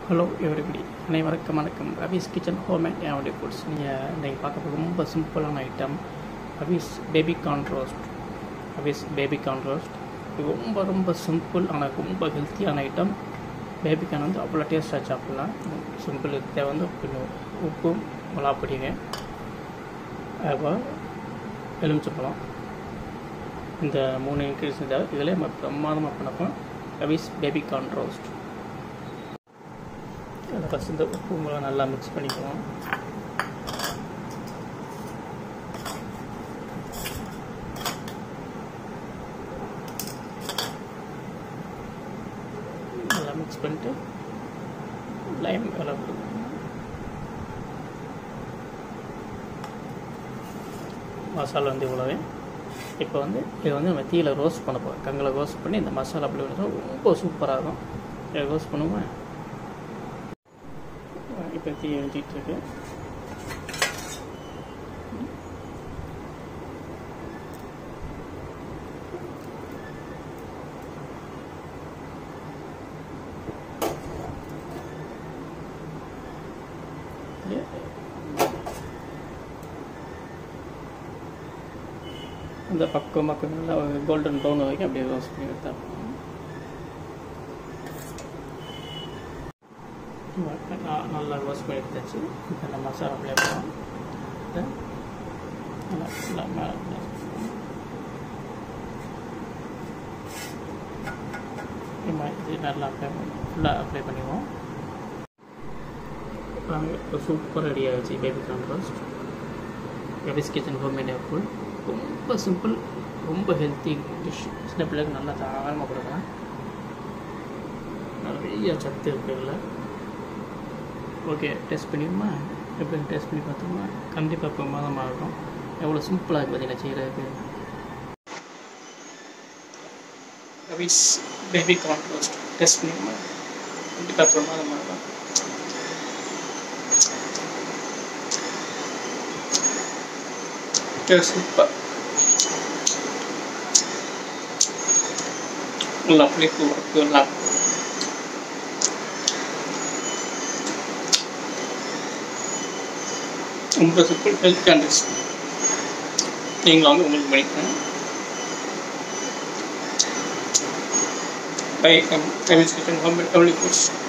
Hello everybody அனைவருக்கும் வணக்கம் Ravi's kitchen home and everyday foods நீங்கள் இன்றைக்கி பார்க்க போகிற ரொம்ப சிம்பிளான item Ravi's baby corn roast Ravi's baby corn roast இது ரொம்ப ரொம்ப சிம்பிள் ஆனால் ரொம்ப ஹெல்த்தியான ஐட்டம் பேபி கார்ன் வந்து அவ்வளோ டேஸ்ட்டாக சாப்பிட்லாம் சிம்பிள் தேவை வந்து கொஞ்சம் உப்பு மிளகாப்பொடிங்க அதுபோல் எலுமிச்சப்பழம் இந்த மூணு இன்க்ரீடியன்ஸ் தேவை இதில் நம்ம பிரமாதமாக பண்ணப்போம் ரவிஸ் பேபி கார்ன் ரோஸ்ட் அதை ஃபஸ்ட் இந்த உப்பு மிளகா நல்லா மிக்ஸ் பண்ணிக்குவோம் நல்லா மிக்ஸ் பண்ணிட்டு லைம் வேலை கொடுக்கணும் மசாலா வந்து இவ்வளோவே இப்போ வந்து இது வந்து நம்ம தீயில் ரோஸ்ட் பண்ண போகிறோம் கங்களை ரோஸ்ட் பண்ணி இந்த மசாலா அப்படி ரொம்ப சூப்பராக இருக்கும் இதை ரோஸ்ட் பண்ணுவோம் இப்போ தீ எழுதிட்டு இருக்கு இந்த பக்கம் பக்கம் நல்லா கோல்டன் ப்ரௌன் வரைக்கும் அப்படியே ரோஸ்ட் பண்ணி எடுத்தா நல்லா ரோஸ்ட் பண்ணி எடுத்தாச்சு இப்போ நம்ம மசாலா அப்ளை பண்ணுவோம் நல்லா நல்லா மேலே இது நல்லா அப்ளை ஃபுல்லாக அப்ளை பண்ணிடுவோம் இப்போ சூப்பர் ரெடி ஆகிடுச்சு baby corn roast Ravi's kitchen homemade food ரொம்ப சிம்பிள் ரொம்ப ஹெல்த்தி டிஷ் சின்ன பிள்ளைக்கு நல்லா தாராளமாக கொடுக்கலாம் நிறைய சத்து இருக்குதுல்ல ஓகே டெஸ்ட் பண்ணிடுமா எப்படி டெஸ்ட் பண்ணி பார்த்தோம்னா கண்டிப்பாக பிரமாதமாக இருக்கும் எவ்வளோ சிம்பிளாக இருக்குது பார்த்தீங்கன்னா செய்கிறதுக்கு Ravi's baby corn roast test பண்ணிடுமா கண்டிப்பாக பிரமாதமாக இருக்கும் super lovely to work your lab. ரொம்ப சிம்பிள் ஹெல்த் கேண்டல்ஸ் நீங்களும் வந்து உங்களுக்கு பண்ணிக்கணும் பை எம் கிச்சன் ஹோம் எவ்ரி ஃபுட்ஸ்